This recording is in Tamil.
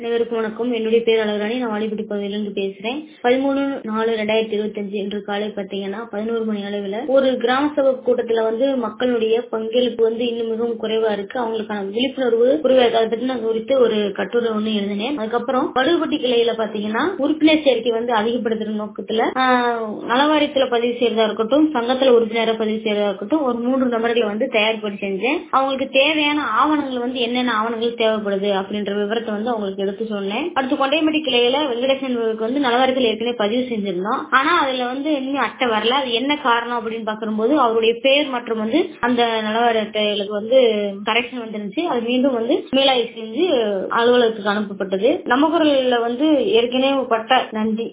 அனைவருக்கும் வணக்கம் என்னுடைய பேர் அழகுராணி நான் வாலிபட்டி பகுதியிலிருந்து பேசுறேன் பதிமூணு நாலு ரெண்டாயிரத்தி இருபத்தஞ்சு இன்று காலை பாத்தீங்கன்னா பதினோரு மணி அளவுல ஒரு கிராம சபை கூட்டத்துல வந்து மக்களுடைய பங்களிப்பு வந்து இன்னும் மிகவும் குறைவா இருக்கு அவங்களுக்கான விழிப்புணர்வு குறைவா இருக்கு அதை பத்தி நான் குறித்து ஒரு கட்டுரை ஒண்ணு எழுதினேன் அதுக்கப்புறம் வடுகுபட்டி கிளையில பாத்தீங்கன்னா உறுப்பினர் சேர்க்கை வந்து அதிகப்படுத்துற நோக்கத்துல ஆஹ், நலவாரியத்துல பதிவு செய்யறதா இருக்கட்டும் சங்கத்துல உறுப்பினரா பதிவு செய்யறதா இருக்கட்டும் ஒரு மூன்று நபர்களை வந்து தயார்படி செஞ்சேன் அவங்களுக்கு தேவையான ஆவணங்கள் வந்து என்னென்ன ஆவணங்கள் தேவைப்படுது அப்படின்ற விவரத்தை வந்து அவங்களுக்கு எடுத்து சொன்னேன் அடுத்து கொண்டையம்பட்டி கிளையில வெங்கடேசன் வந்து நலவாரியத்தில் ஏற்கனவே பதிவு செஞ்சிருந்தோம் ஆனா அதுல வந்து இன்னும் அட்டை வரல அது என்ன காரணம் அப்படின்னு பாக்கும்போது அவருடைய பேர் மற்றும் வந்து அந்த நலவாரிய அட்டைகளுக்கு வந்து கரெக்ஷன் வந்துருந்துச்சு அது மீண்டும் வந்து மீளாய்வு செஞ்சு அலுவலகத்துக்கு அனுப்பப்பட்டது நம்ம குரல்ல வந்து ஏற்கனவே பட்ட நன்றி